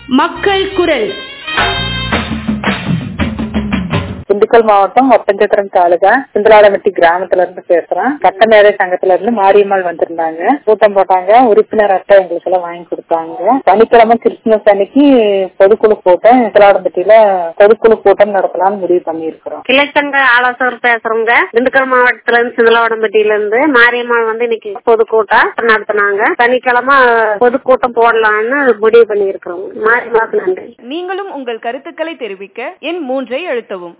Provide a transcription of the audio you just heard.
மக்கள் குரல் திண்டுக்கல் மாவட்டம் ஒட்டஞ்சத்திரம் தாலுகா சிந்தலாடமட்டி கிராமத்துல இருந்து பேசுறேன் சட்டமேதை சங்கத்துல இருந்து மாரியம்மாள் வந்திருந்தாங்க கூட்டம் போட்டாங்க உறுப்பினர் அட்டை எங்களுக்கு எல்லாம் வாங்கி கொடுத்தாங்க சனிக்கிழமை கிறிஸ்துமஸ் அன்னைக்கு பொதுக்குழு கூட்டம் சிந்தலாடம்பட்டியில பொதுக்குழு கூட்டம் நடத்தலாம்னு முடிவு பண்ணியிருக்கிறோம் கிளைச்சங்க ஆலோசகர் பேசுறோங்க திண்டுக்கல் மாவட்டத்துல இருந்து சிந்தலவடம்பட்டியில இருந்து மாரியம்மாள் வந்து இன்னைக்கு பொதுக்கூட்டம் நடத்தினாங்க சனிக்கிழமை பொதுக்கூட்டம் போடலாம்னு முடிவு பண்ணி இருக்கிறோம் மாரியம்மாவுக்கு நன்றி நீங்களும் உங்கள் கருத்துக்களை தெரிவிக்க எண் மூன்றை அழுத்தவும்